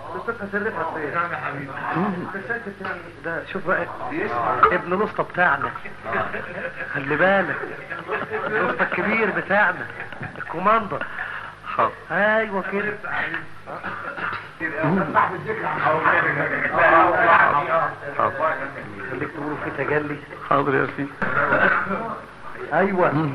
الصفحة سرتها فين نعم يا حبيبي ده شوف بقى ابن الاسطى بتاعنا خلي بالك الاسطى الكبير بتاعنا الكوماندر حاضر ايوه كده حاضر خليك تقولوا في تجلي حاضر يا سيدي ايوه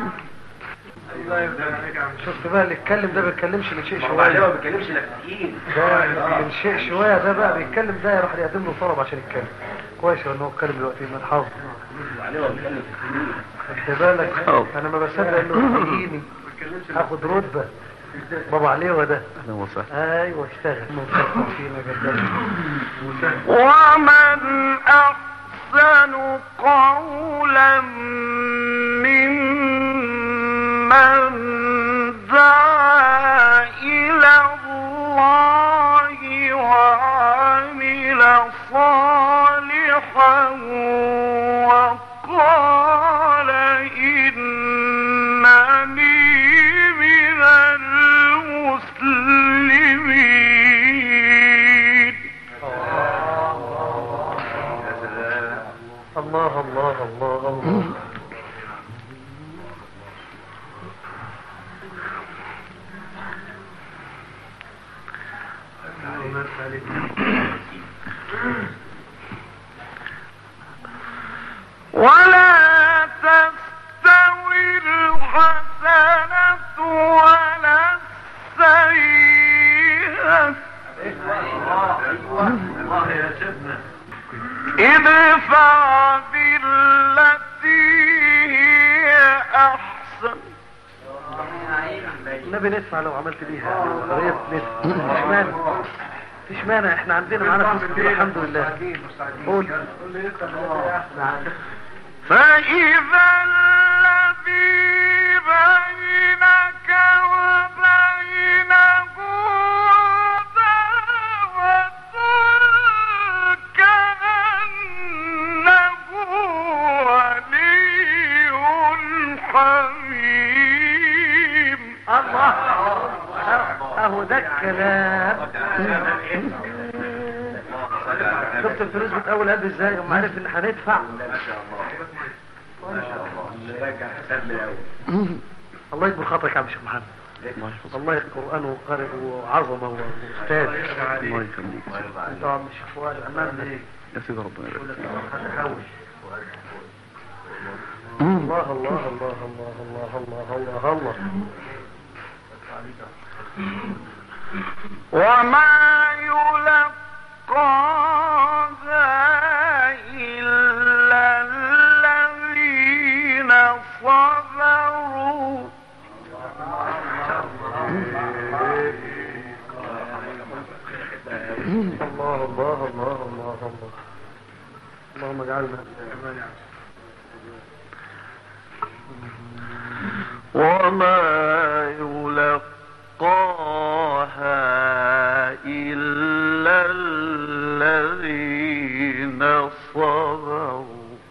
شفت بقى اللي يتكلم ده بيتكلمش من شيء وبعدين ما شويه بيتكلمش الا تقيل ده من شيء شويه ده بقى بيتكلم ده يروح يقدم له طلب عشان يتكلم كويس ان هو اتكلم دلوقتي من حافظ وبعدين ما بيتكلم خد بالك أه. انا ما بصدق انه يجيني اخد رتبه بابا عليه وده اهلا وسهلا ايوه اشتغل ممكن فينا جدا ومن أحسن قولا ممن دعا إلى الله وعمل صالحا وقال إنني من المسلمين الله الله الله الله ولا تستوي الحسنة ولا السيئة ادفع بالتي هي أحسن النبي ندفع لو عملت بيها قريت ندفع مش مانع مفيش مانع احنا عندنا معانا فلوس كتير الحمد لله قول نعم فإذا الذي بينك وبينه عداوة كأنه ولي حميم الله اهو ده الكلام شفت الفلوس بتقول قلبي ازاي هم عارف ان هندفع الله يكبر خاطرك يا عم الشيخ محمد الله يحفظك والله القرآن وقارئ وعظمة وأستاذ الله يخليك انت يا عم الشيخ فؤاد أمام ايه يا سيدي ربنا يبارك فيك هتحوش الله الله الله الله الله الله الله الله وما يلقاها إلا الذين صبروا الله الله الله الله الله اللهم اجعلنا وما يلقاها إلا الذين صبروا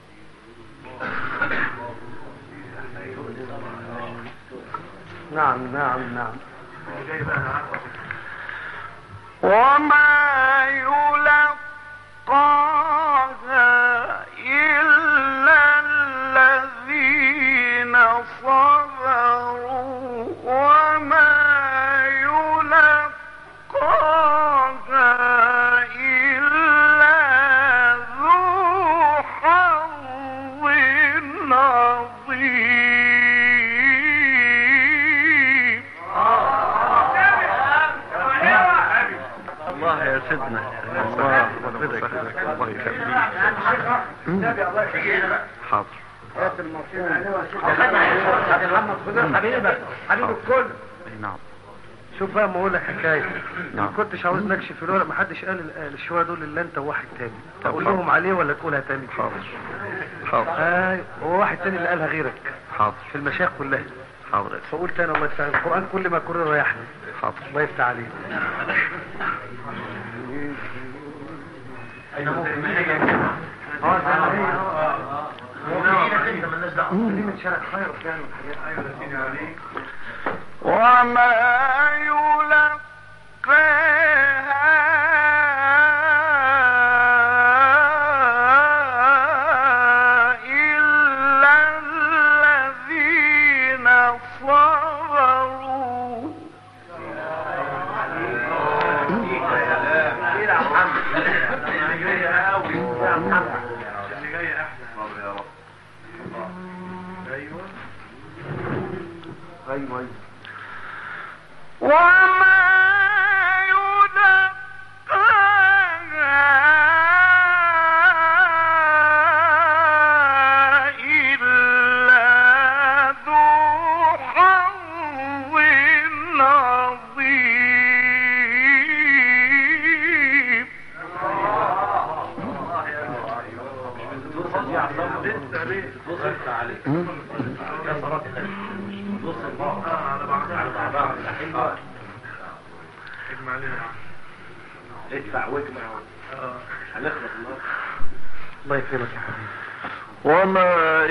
نعم نعم نعم وما يلقاها إلا الذين صبروا وما يلقاها إلا ذو حظ عظيم الله يا سيدنا الله ربنا يخليك الله يخليك حاضر حبيبك حبيب الكل أي نعم شوف بقى ما اقول لك حكايه نعم. ما كنتش عاوز نكشف الورق ما حدش قال ال- الشويه دول الا انت وواحد تاني طب اقول حاضر. لهم عليه ولا تقولها تاني حاضر حاضر ايوه هو واحد تاني اللي قالها غيرك حاضر في المشايخ كلها حاضر يا سيدي فقول تاني الله يفتح عليك. القران كل ما كرر يحمل حاضر الله يفتح عليك اه زي ما هي اه دي من شارع خير يعني وما يلقاها وما يلقاها إلا ذو حظ عظيم ادفع واجمع هنخلص النهارده الله يكرمك يا حبيبي وما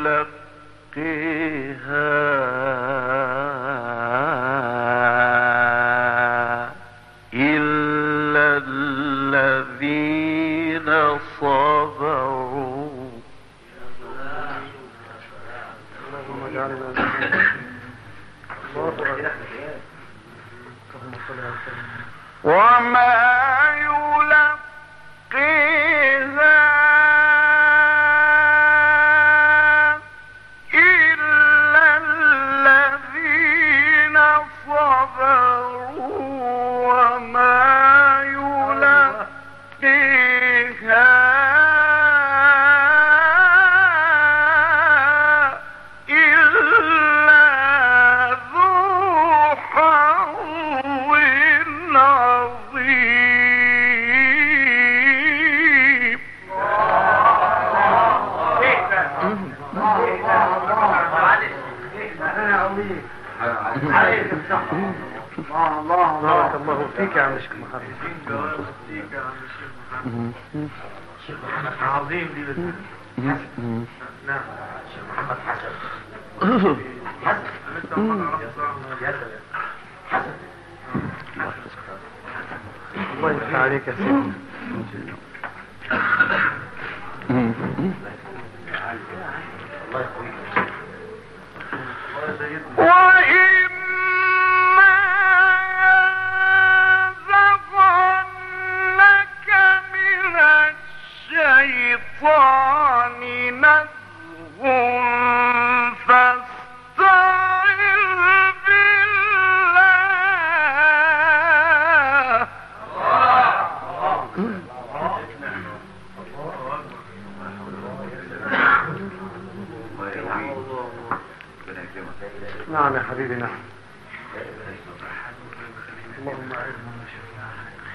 يلقيها إلا الذين صبروا اللهم اجعلنا منهم. الله أكبر. اللهم صل على سيدنا وما يلقيها إلا الذين صبروا وما يلقيها إلا ذو حظ عظيم بارك الله فيك يا عم شيخ محمد عظيم دي بس نعم محمد حسن لسه ما عرفت الله يفتح عليك يا سيدي وإما ينزغنك من الشيطان نزغ فاستعذ بالله نعم يا حبيبي نعم اللهم اعذنا من الشيطان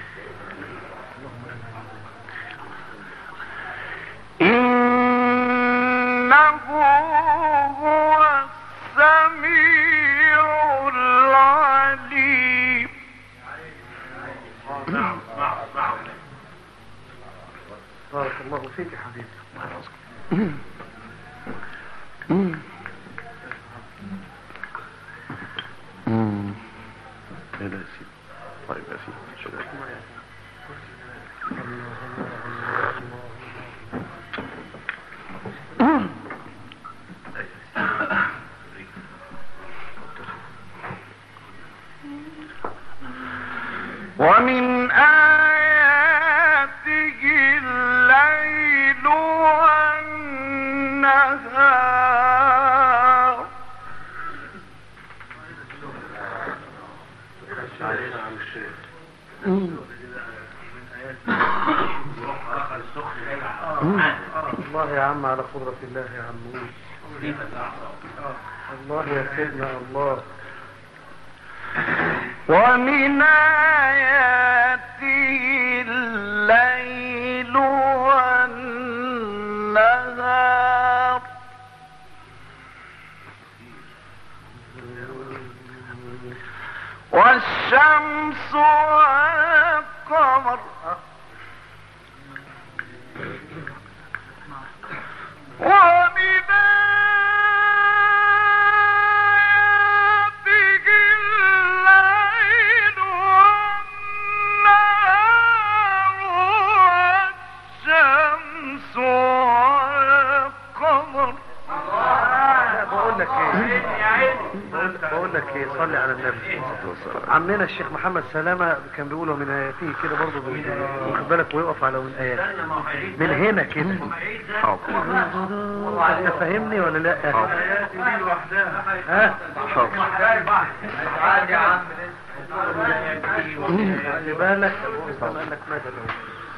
إنه هو السميع العليم بارك الله فيك يا حبيبي ايه ده يا سيدي طيب يا سيدي شكرا ومن آياته الليل والنهار الله يا عم على قدرة الله يا عم الله يا سيدنا الله ومن آياته الليل والنهار والشمس والقمر ومن آياته الليل والنهار والشمس والقمر لا بقول لك ايه بقول- بقول لك ايه صلي على النبي والسلام عمنا الشيخ محمد سلامة كان بيقولوا من آياته كده برضه بي- واخد بالك ويقف على من آيات من هنا كده حاضر انت فاهمني ولا لا؟ حاضر ها؟ حاضر عادي يا عم خلي بالك قال لك ماذا لو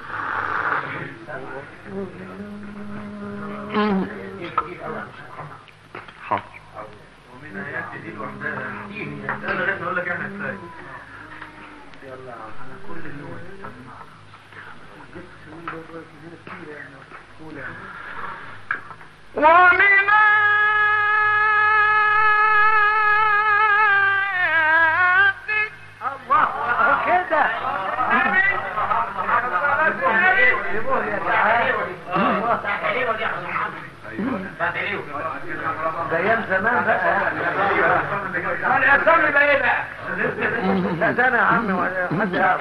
حاضر ومن آياتك الله كده ده ايام زمان بقى الاسامي بقى ايه بقى؟ لا ده انا يا عم ولا حد يعرف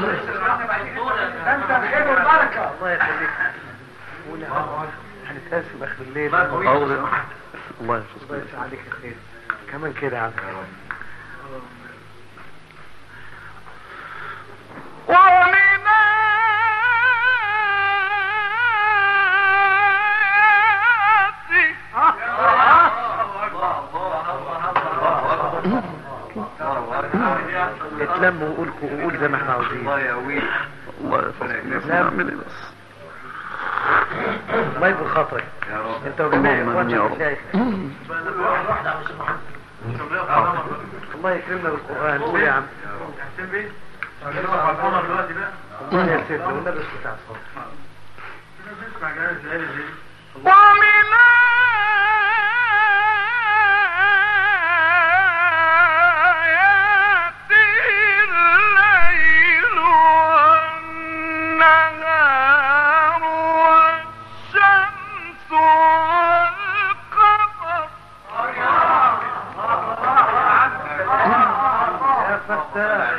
انت الخير والبركه الله يخليك قول يا عم هنتقاسم اخر الليل حاضر الله الله يحفظك يسعدك عليك الخير كمان كده يا عم ومن آياتك اتلم وقول وقول زي ما احنا عاوزين الله يحفظك نعمل ايه بس الله يكبر خاطرك انت وجميع اللهم آمين يا رب. اخوانك الله يكرمنا بالقران قول يا عم الله يا سيدي والنبي بتاع الصوت ومن آياته الليل والنهار والشمس والقمر يا فتاح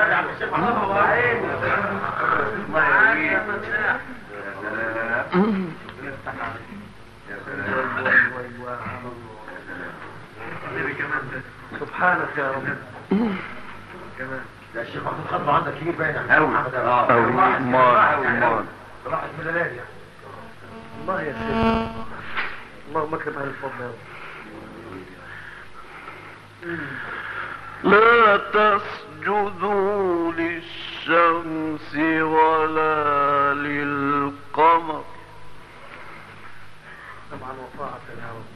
سبحانك يا رب ده الشيخ محمود خطبه عندك كبير باين أوي أوي مال مال راحت من الليالي الله يا سيدي اللهم اكرم اهل الفضل يا رب لا تسجدوا للشمس ولا للقمر سمعا وطاعة يا رب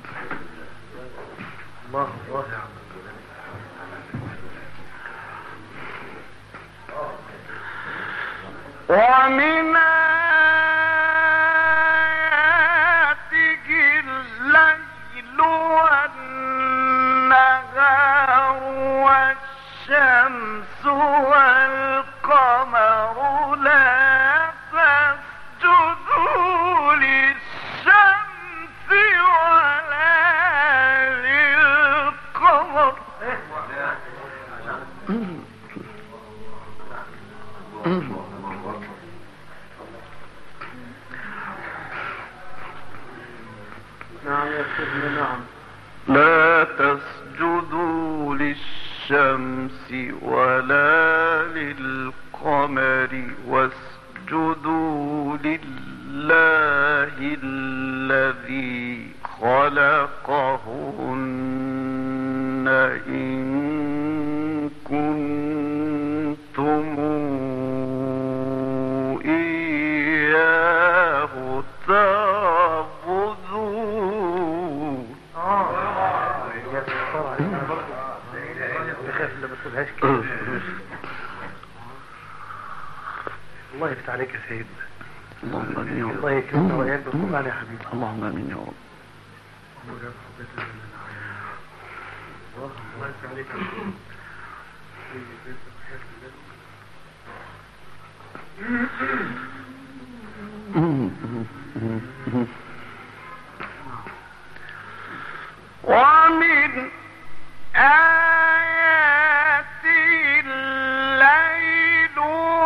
الله الله يا عم ومن آياته الليل والنهار والشمس والقمر لا تسجدوا للشمس ولا للقمر نعم يا سيدنا نعم لا تسجدوا للشمس ولا للقمر واسجدوا لله الذي خلقهن إن كنتم إياه تعبدون يا ستار علينا برضه بخاف لما ما تقولهاش كده الله يفتح عليك يا سيدنا اللهم امين يا الله رب يكرمنا وإياك بالقرآن يا حبيبي اللهم امين يا رب الله يفتح عليك ومن آيات الليل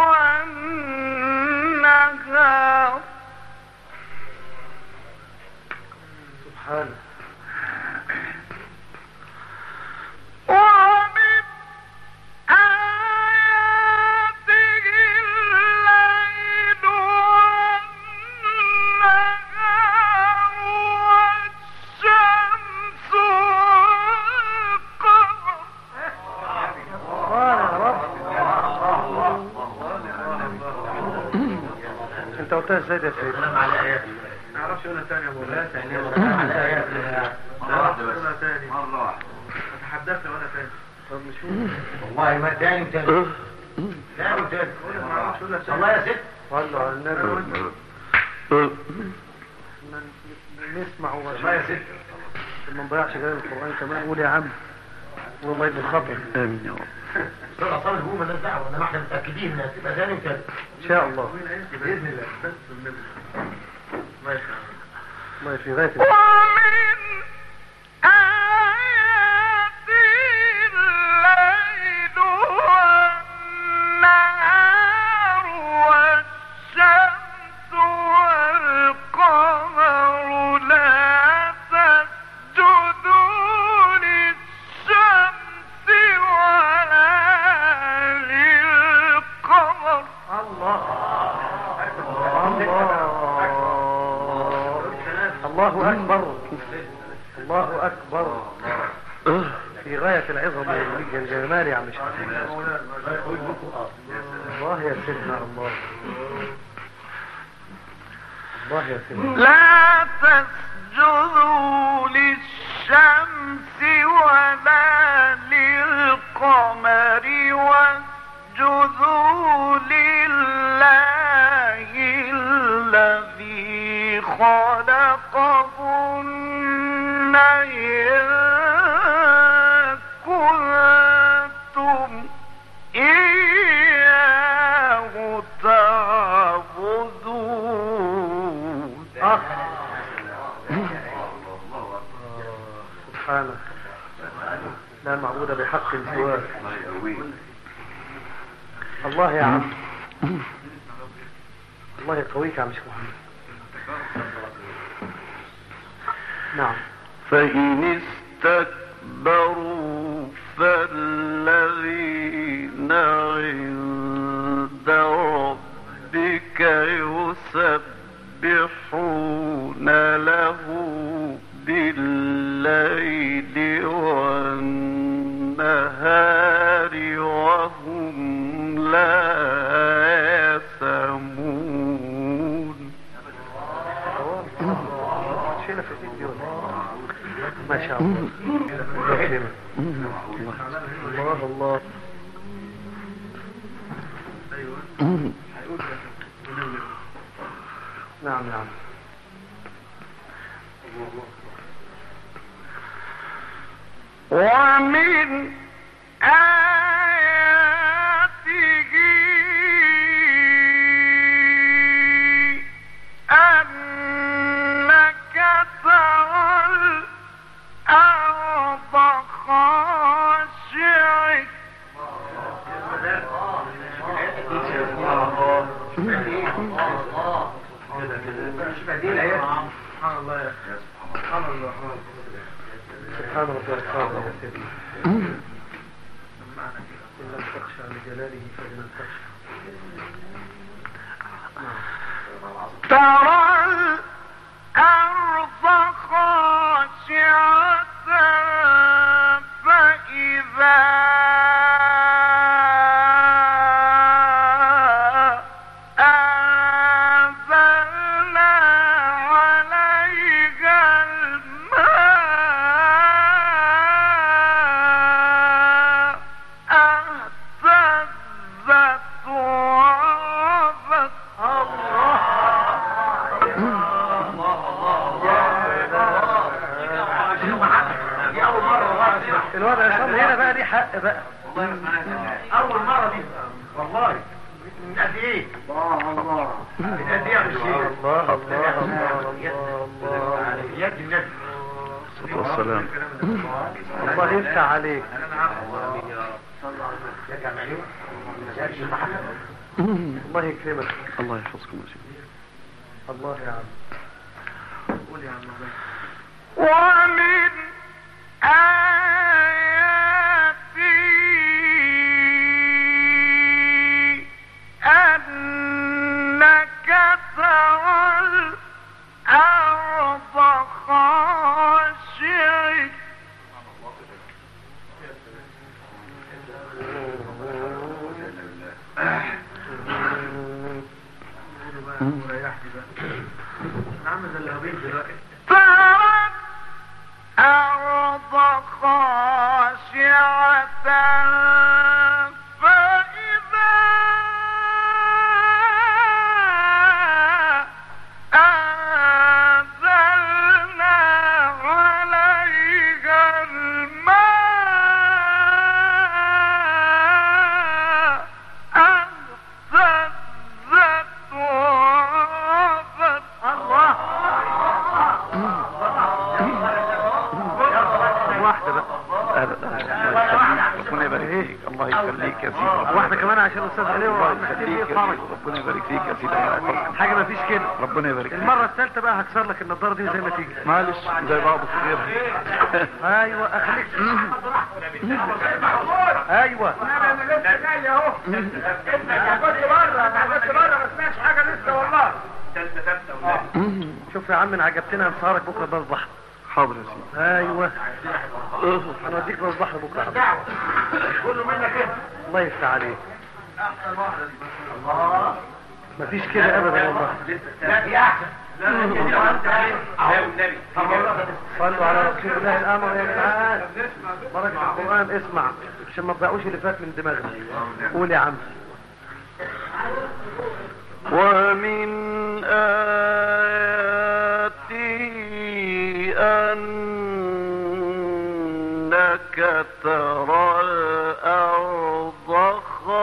والنهار سبحانه ومن انت قلتها ازاي ده يا سيدي سلام على ايات ما اعرفش اقولها تاني يا ابو لا سلام على ايات مرة واحدة بس تاني مرة واحدة تحدثنا وانا تاني طب نشوف والله ما تاني وتاني تاني وتاني ما اعرفش اقولها تاني والله يا ست صلوا على النبي نسمع والله يا ست ما نضيعش جاي القرآن كمان قول يا عم والله يدي الخطر امين يا رب استاذ عصام هو مالناش دعوه انما احنا متاكدين انها تبقى تاني وتاني ان شاء الله باذن الله الله في غاية ومن آياته الليل والنهار والشمس والقمر لا تسجدوا للشمس ولا للقمر الله الله الله أكبر الله أكبر في غاية العظم والجمال يا عم شيخ الله يا سيدنا الله الله يا سيدنا لا تسجدوا للشمس ولا للقمر واسجدوا لله الذي خلقهن إن كنتم إياه تعبدون آه. سبحانك لا معبود بحق سواك الله يا عم الله يقويك يا عم شيخ محمد نعم فإن استكبروا فالذين عند ربك يسبحون له بالليل والنهار وهم لا يسمون شيلة في ايدي ولا ما شاء الله الله يكرمك. الله الله نعم نعم ومن آياته أنك ترى الأرض خاشعة سبحان الله يا سبحان الله سبحان ربي العظيم يا سيدي إن لم تخشى لجلاله فإن تخشى ترى الأرض خاشعة فإذا أنزلنا عليها الماء اهتزت وربت الوضع عصام هنا بقى ليه حق بقى اول مره دي والله من قد ايه من قد ايه يا أبو الشيخ الله الله الله الله الله يد النبي الصلاة والسلام الله يفتح عليك يرجع معلوم يرجع محمد الله يكرمك الله يحفظكم يا سيدي الله يا عم ومن آياته أنك ترى الأرض خاشعة ترى الأرض خاشعة فإذا أنزلنا عليها الماء اهتزت وربت واحدة بقى ربنا يبارك فيك الله يخليك يا سيدي واحدة كمان عشان الأستاذ علي الله وعم يخليك كتير يا يطلع سيدي ربنا يبارك فيك يا سيدي الله يحفظك حاجة ما فيش كده ربنا يبارك فيك المرة الثالثة بقى هكسر لك النضارة دي زي ما تيجي معلش زي بعض في غيرها ايوه اخليك ايوه انا لسه جاي اهو ابنك كنت بره كنت بره ما سمعتش حاجه لسه والله ثالثه ثابته شوف يا عم انا عجبتنا هنسهرك بكره بصبح حاضر يا سيدي ايوه هنوديك بصبح بكره يا عم. كله منك انت الله يفتح عليك مفيش كده ابدا والله لا دي احسن لا لا دي احسن اهو النبي صلوا على رسول الله الامر يا جدعان بركه القران اسمع عشان ما تضيعوش اللي فات من دماغنا قول يا عم ومن آياته أنك ترى الأرض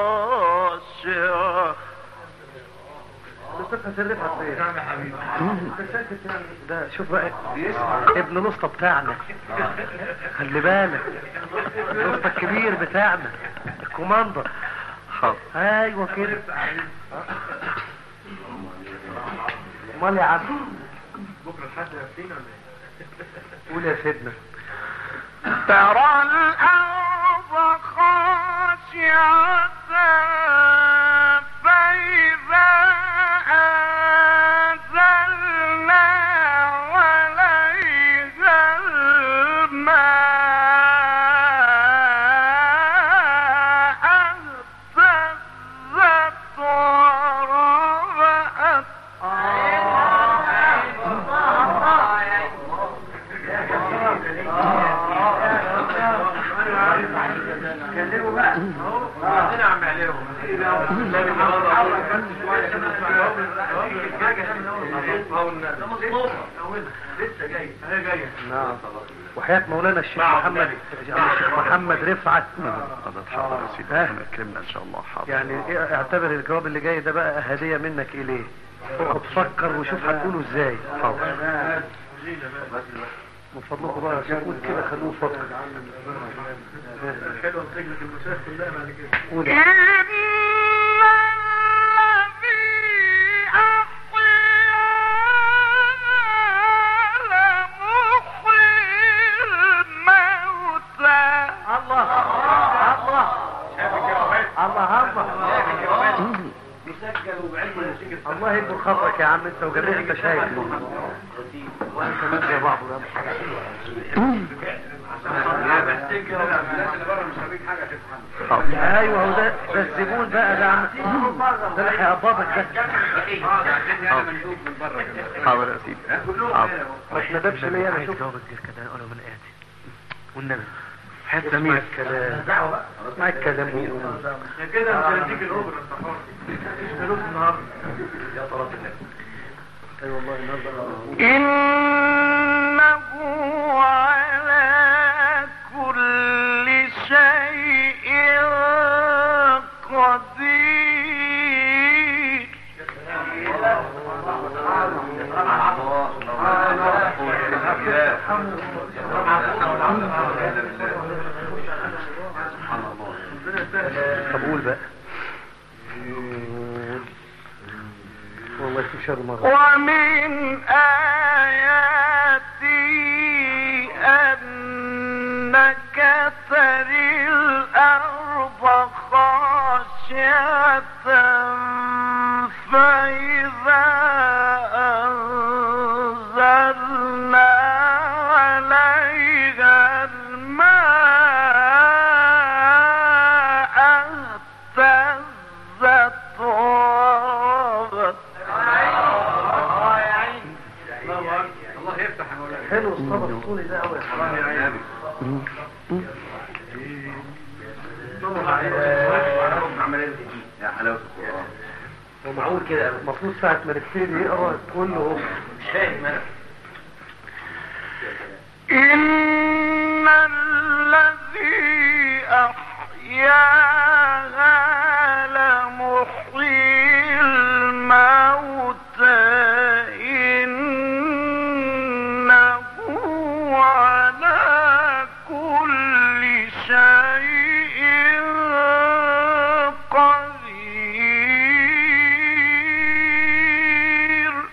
خاشعة الاستاذ حسين رفعت فين؟ نعم يا حبيبي ده شوف بقى ابن الاسطى بتاعنا خلي بالك الاسطى الكبير بتاعنا الكوماندر حاضر ايوه كده امال يا عم بكره الحد يفتينا ولا قول يا سيدنا ترى الأرض خاشعة فإذا أنزلنا عليها الماء اهتزت وربت كلموا بقى عندنا عم عليهم لسه جاي هي جايه نعم وحياة مولانا الشيخ محمد الشيخ محمد رفعت حاضر حاضر يا سيدي ها؟ ربنا يكرمنا إن شاء الله حاضر يعني إيه- اعتبر الجواب اللي جاي ده بقى هدية منك اليه اقعد فكر وشوف هتقوله ازاي حاضر من فضلكم بقى قول كده خلوه يفكر حلوه سجنة المشايخ كلها بعد كده قول إن يا عم. الذي أحيانا لمحيي الموتى الله الله الله الله مسجل وبعلم النتيجه الله يكبر خاطرك يا عم انت وجميع المشايخ وانا كمان زي بعض ايوه هو ده ده الزبون بقى ده عم ده اللي هيقبضك ده حاضر يا سيدي حاضر ما تندبش ليا انا شوف جوابك غير كده انا من قاعد والنبي حتى مين الكلام اسمع الكلام يا كده مش هنديك الاوبرا انت حر مفيش فلوس النهارده يا طرف الله اي والله النهارده إنه على كل شيء قدير طب قول بقى والله في شر مرة ومن آياته أنك تري الأرض خاشعة فإذا أنزلنا عليها الماء اهتزت وربت الله الصدى الصوني ده قوي يا حبيبي يا حلاوة القرآن هو معقول كده أوي. المفروض ساعة ما نبتدي يقرا تقول له مش فاهم انا إن الذي أحياها لمحيي الموتى إنه على كل شيء قدير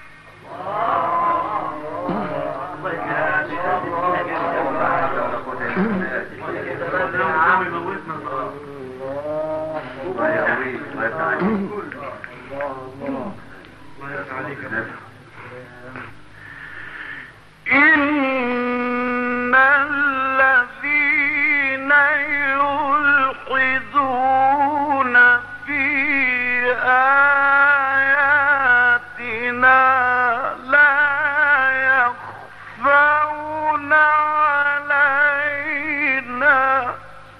عم يموتنا الله يقويك الله يفتح عليك الله يرضى عليك إن الذين يلحدون في آياتنا لا يخفون علينا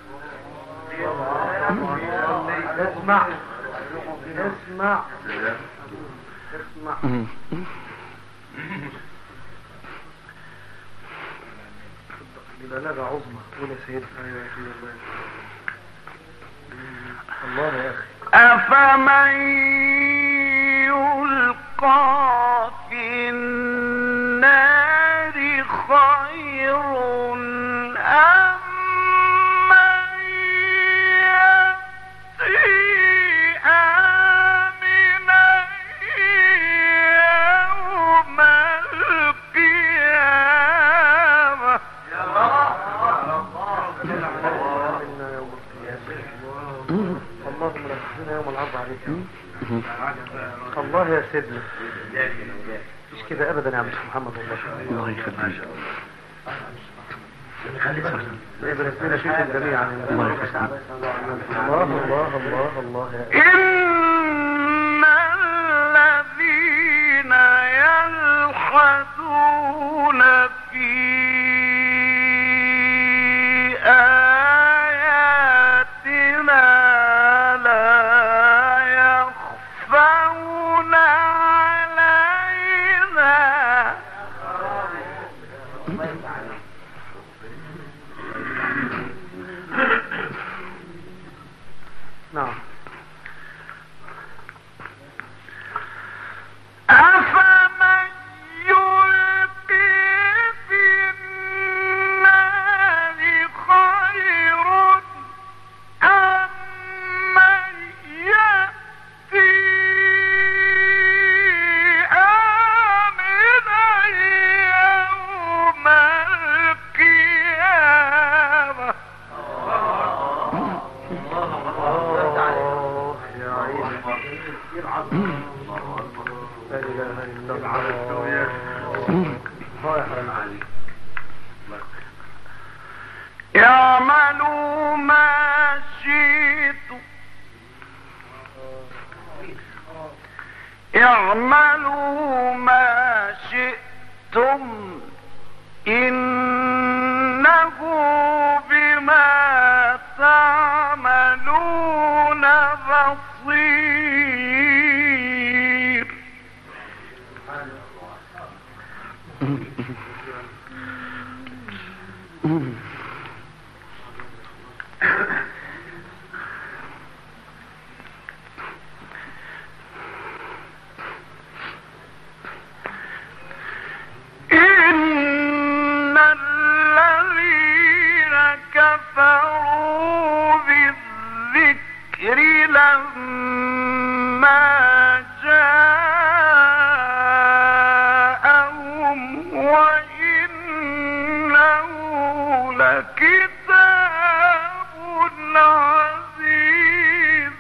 اسمع اسمع اسمع ببلاغة عظمى قول يا سيدي ايوه يا سيدي الله الله يا اخي أفمن يلقى في النار خير أم من يأتي آمنا يوم القيامة إنا يوم القيامة اللهم لا تخزنا يوم العرض عليك الله يا سيدنا مش كده ابدا يا عم الشيخ محمد والله الله يخليك يبارك لنا فيكم جميعا الله يخليك الله الله الله الله يا إن الذين يلحدون في آياتنا لا يخفون علينا نعم أفمن يلقي في النار خير أم من يأتي آمنا يوم القيامة الله يا عيني لا اله الا الله الله يا حرام اعملوا ما شئتم اعملوا ما شئتم إنه بما تعملون بصير إن الذين كفروا بالذكر لما جاءهم وإنه لكتاب عزيز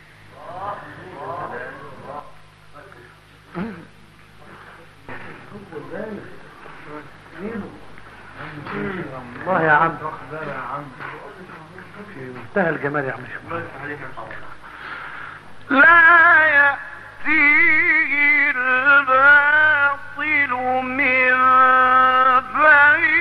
الله يا عم في منتهى الجمال يا عم الشيخ لا يأتيه الباطل من بين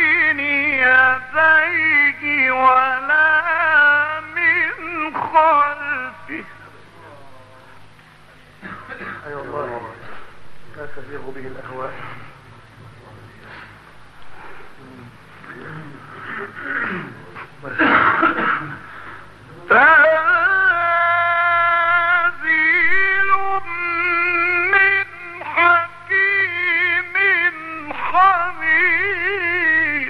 اي والله لا تزيغ به الاهواء تنزيل من حكيم حميد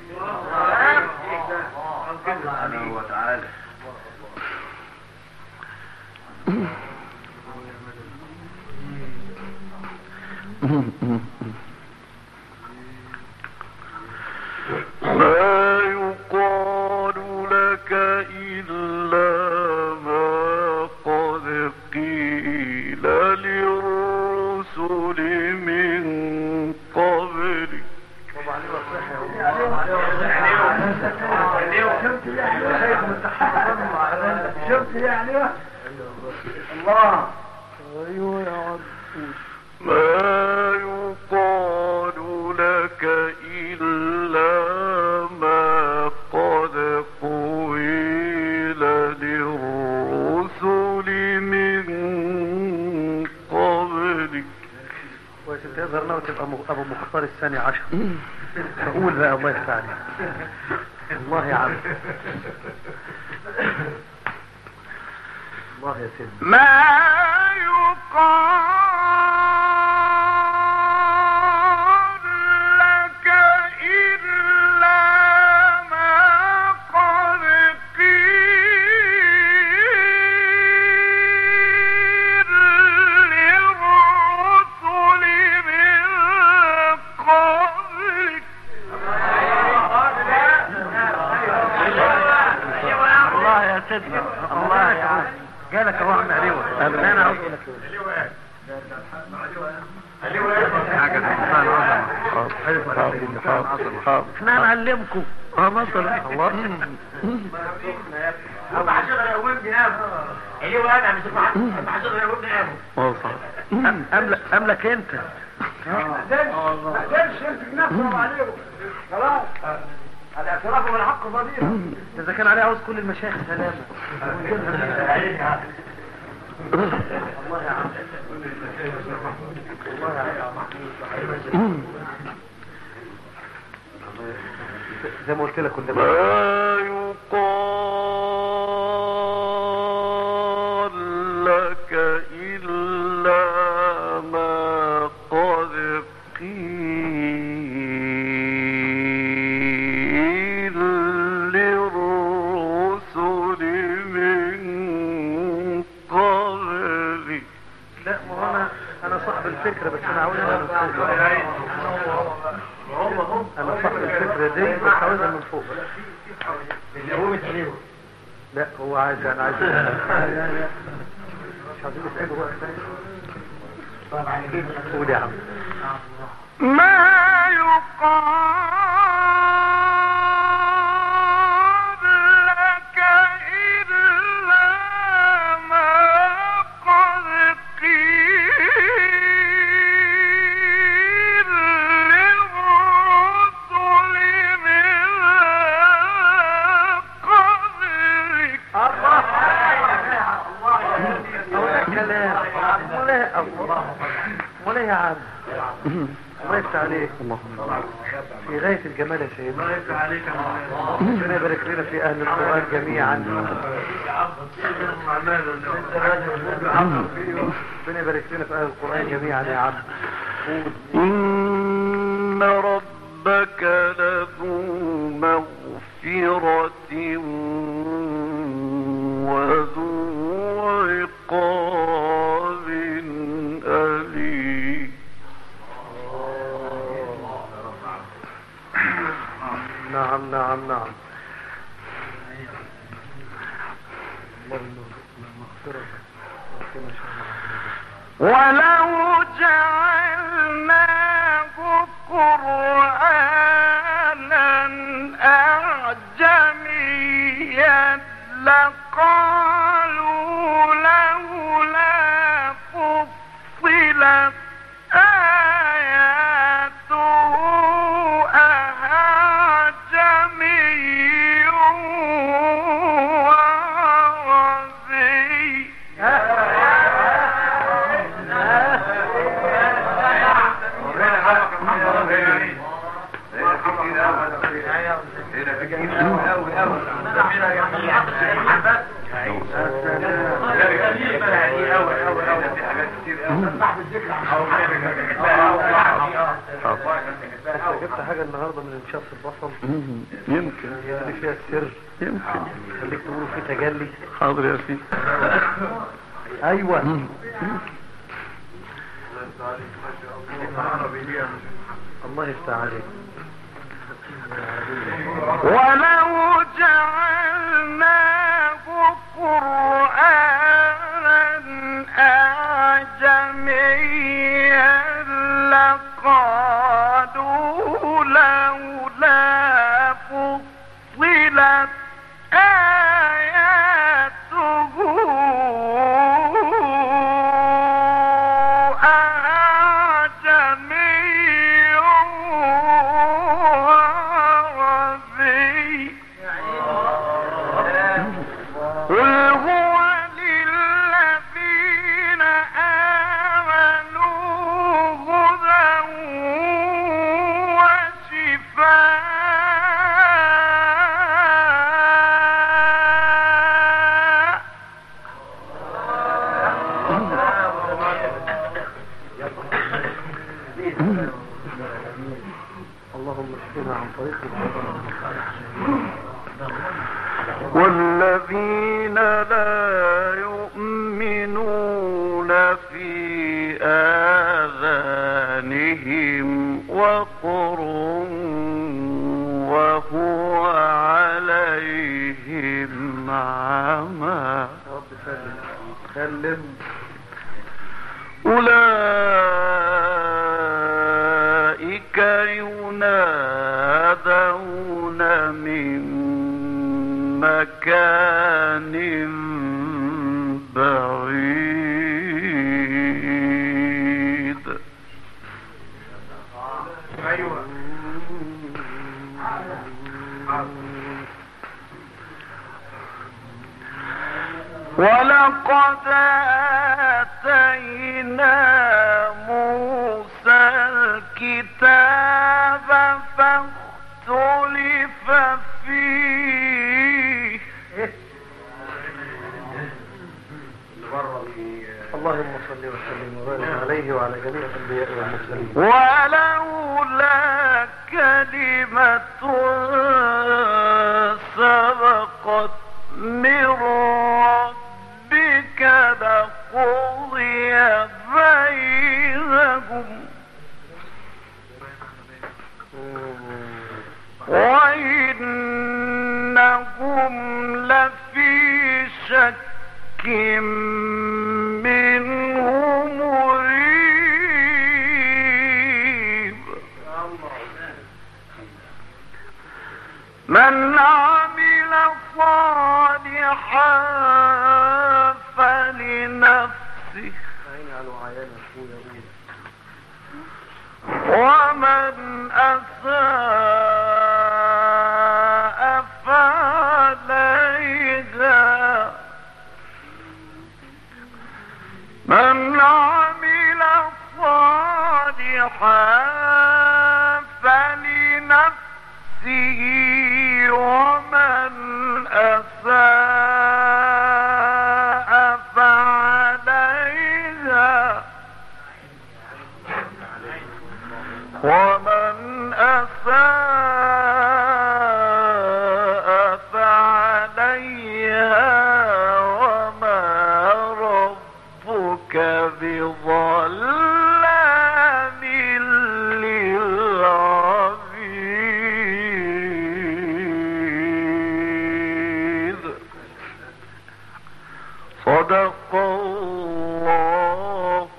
سبحانه وتعالى ما يقال لك إلا ما قد قيل للرسل من قبلك شفت يعني الله ما يقال لك إلا ما قد قيل للرسل من قبلك كويس انت تقدر ناوي تبقى م- ابو مختار الثاني عشر فقول بقى الله يفتح عليك الله يا عم الله يا سيدي ما يقال لك إلا ما قد قيل للرسل من قبلك الله يا سيدنا الله يا عم جالك الرحمة عليه لا انا عاوز اقول لك حاجة تنسان عظمة حاضر حاضر احنا هنعلمكم اه مثلا الله ما حدش يقدر يقومني ابو اللي هو انا مش ما حدش يقدر يقومني ابو وصل املك املك انت ما قدرش يمسك نفسه عليهم خلاص الاعتراف بالحق فضيله اذا كان عليه عاوز كل المشايخ سلامة الله يا عم الله يا عم زي ما قلت لك كنا ما يقال لك إلا ما قد قيل للرسل من قبلك لا ما هو انا انا صاحب الفكره بس انا عاوزها من فوق انا صاحب الفكره دي بس عاوزها من فوق لا هو عايز انا عايز مش عايزين نسأله بقى قول يا عم ما يقال لك إلا ما قد قيل للرسل من قبلك هو ده الكلام امال ايه امال ايه يا عم الله يفتح عليك في غاية الجمال يا سيدي الله يفتح عليك ربنا يبارك لنا في أهل القرآن جميعا ربنا يبارك لنا في أهل القرآن جميعا يا عم إن ربك لذو مغفرة وذو عقاب أليم نعم نعم نعم ولو جعلناه قرآنا أعجميا لقالوا لولا فصلت آياته أعجمي وعربي صاحب الذكر انت جبت حاجة النهاردة من انشاف البصل مم. يمكن اللي فيها السر يمكن خليك تقولوا في تجلي حاضر يا سيدي ايوه مم. الله يفتح عليك ولو جعلناه قرآنا أعجميا لقالوا لولا فصلت آياته أعجمي وعربي قل هو للذين آمنوا هدى وشفاء اللهم اشفنا عن طريق القرآن والذين لا يؤمنون في آذانهم وقر وهو عليهم عمى يا رب سلم سلم أولئك ينادون من مكان بعيد ايوه ولقد آتينا موسى الكتاب فاختلف فيه اللهم صل وسلم وبارك عليه وعلى جميع الانبياء والمرسلين ولولا كلمة سبقت من ربك لقضي بينهم وإنهم لفي شك منه مريب من عمل صالحا فلنفسه عيني على وعيان اخويا أقول. ومن أساء فعليها من عمل صالحا فلنفسه ومن أساء فعليها ومن أساء فعليها وما ربك بظلام للعبيد صدق الله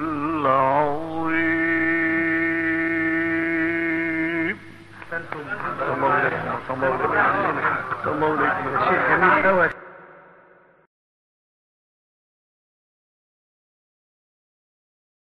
العظيم أحسنتم صلى الله عليه وسلم صلى الله عليه وسلم شيء جميل قوي